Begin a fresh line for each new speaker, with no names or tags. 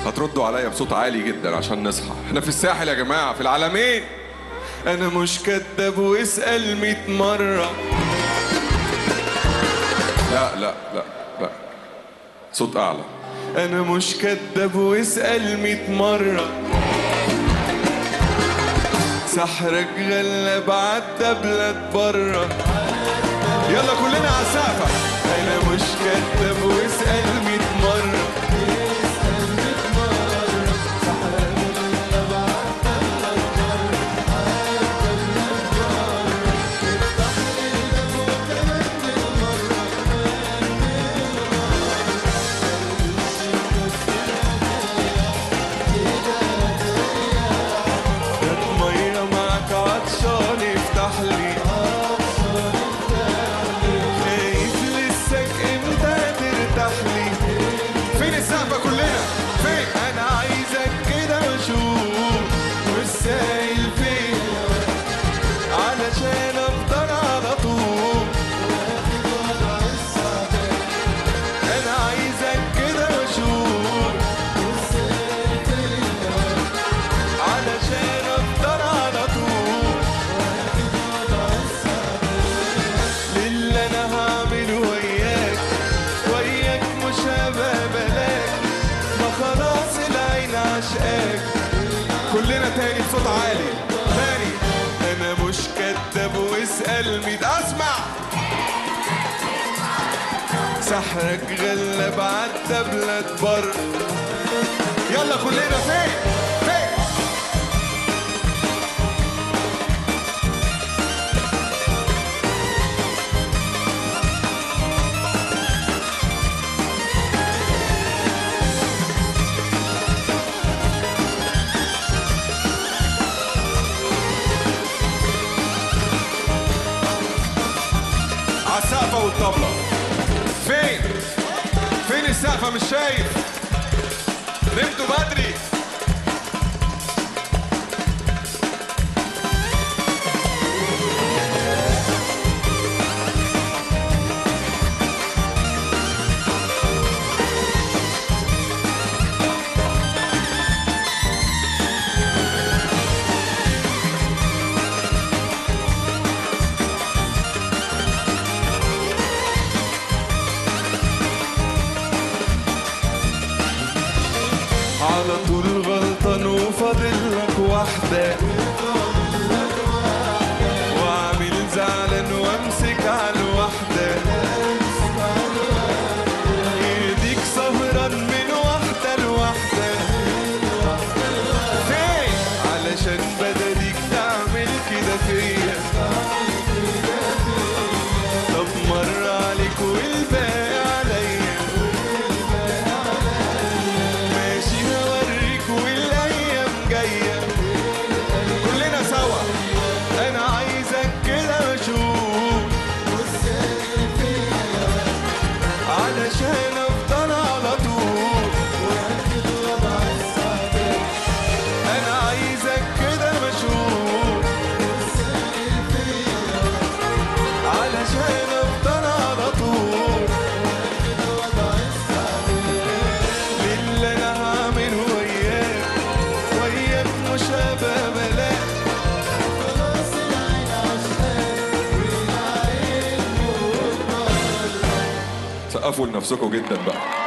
هتردوا عليا بصوت عالي جدا عشان نصحى احنا في الساحل يا جماعه في العالمين انا مش كداب واسال 100 مره لا لا لا لا صوت اعلى انا مش كداب واسال 100 مره سحرك غلب عدى بلاد بره يلا كلنا على السقفة انا مش كداب واسال 100 مره هات ميه معاك عطشان افتح لي خايف لسك امتى ترتاح لي فين السقفة كلنا فين انا عايزك كده واشوف مش سايل فين علشان افضل على طول انا عايزك كده واشوف علشان افضل على طول للي انا هعمله وياك وياك مش هبقى بلاك ما خلاص العين عشقاك كلنا تاني بصوت عالي تاني انا مش كداب واسال مين اسمع سحرك غلب عدى بلاد بر يلا كلنا فين فين عالسقفة والطبلة فين؟ فين السقفة مش شايف؟ نمتوا بدري على طول غلطان وفاضل لك واحدة وعامل زعلان وامسك على الواحدة ايديك سهران من واحدة لواحدة فين علشان بدليك تعمل كده فيا طب مر عليك والباقي عليا ماشي هوريك والايام جايه كلنا سوا انا عايزك كده اشوف علشان افضل على طول انا عايزك كده بشوف علشان افضل على طول للي انا هعمله وياك وياك مش هبقى بلاك سقفوا لنفسكم جدا بقى